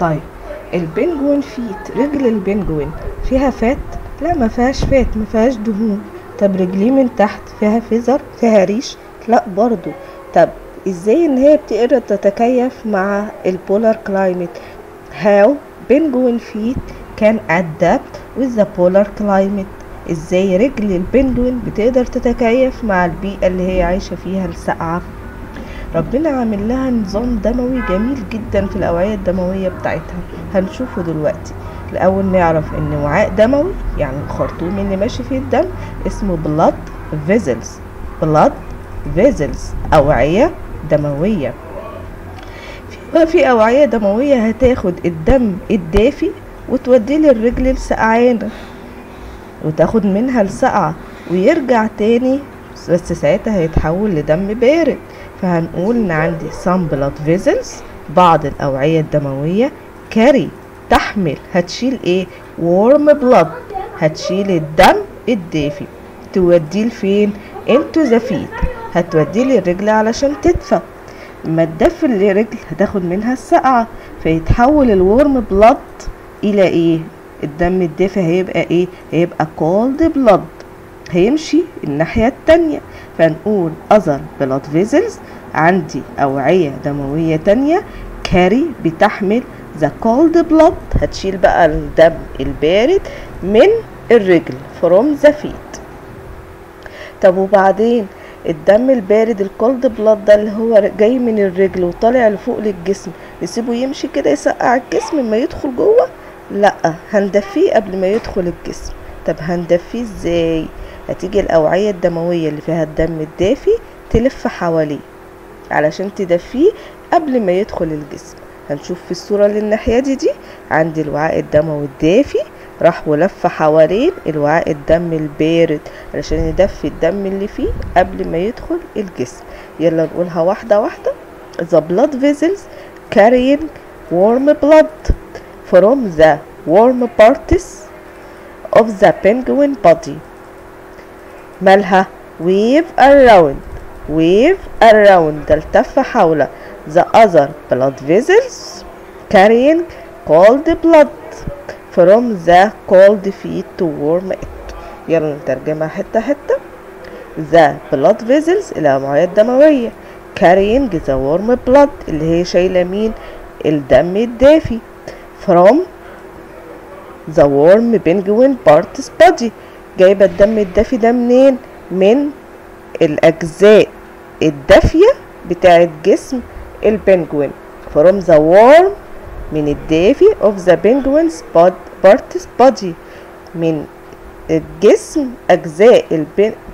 طيب البنجوين فيت رجل البنجوين فيها فات لا ما فيهاش فات ما فيهاش دهون طب رجليه من تحت فيها فيزر فيها ريش لا برضو طب ازاي ان هي بتقدر تتكيف مع البولار كلايمت how penguin feet can adapt with the polar climate ازاي رجل البنجوين بتقدر تتكيف مع البيئة اللي هي عايشة فيها الساقعة ربنا عامل لها نظام دموي جميل جدا في الأوعية الدموية بتاعتها هنشوفه دلوقتي الأول نعرف إن وعاء دموي يعني الخرطوم اللي ماشي فيه الدم اسمه blood vessels blood vessels أوعية دموية في- في أوعية دموية هتاخد الدم الدافي وتوديه للرجل السقعانة وتاخد منها السقعة ويرجع تاني بس ساعتها هيتحول لدم بارد فهنقول ان عندي some blood vessels بعض الأوعية الدموية carry تحمل هتشيل ايه warm blood هتشيل الدم الدافي توديه لفين into the feet هتوديه للرجل علشان تدفى لما تدفي الرجل هتاخد منها السقعة فيتحول الورم بلاد إلى إيه؟ الدم الدافي هيبقى إيه؟ هيبقى cold blood هيمشي الناحية التانية فنقول other blood vessels عندي أوعية دموية تانية كاري بتحمل the cold blood هتشيل بقى الدم البارد من الرجل from the feet طب وبعدين الدم البارد الكولد بلاد ده اللي هو جاي من الرجل وطالع لفوق للجسم نسيبه يمشي كده يسقع الجسم ما يدخل جوه لا هندفيه قبل ما يدخل الجسم طب هندفيه ازاي هتيجي الاوعيه الدمويه اللي فيها الدم الدافي تلف حواليه علشان تدفيه قبل ما يدخل الجسم هنشوف في الصوره اللي الناحيه دي دي عندي الوعاء الدموي الدافي راح ولف حوالين الوعاء الدم البارد علشان يدفي الدم اللي فيه قبل ما يدخل الجسم يلا نقولها واحدة واحدة the blood vessels carrying warm blood from the warm parts of the penguin body مالها wave around wave around ده التف حول the other blood vessels carrying cold blood from the cold feet to warm it يلا نترجمها حتة حتة the blood vessels الأوعية الدموية carrying the warm blood اللي هي شايلة مين الدم الدافي from the warm penguin parts body جايبة الدم الدافي ده منين من الأجزاء الدافية بتاعة جسم البنجوين from the warm من الدافي of the penguin's bod- parts body من الجسم أجزاء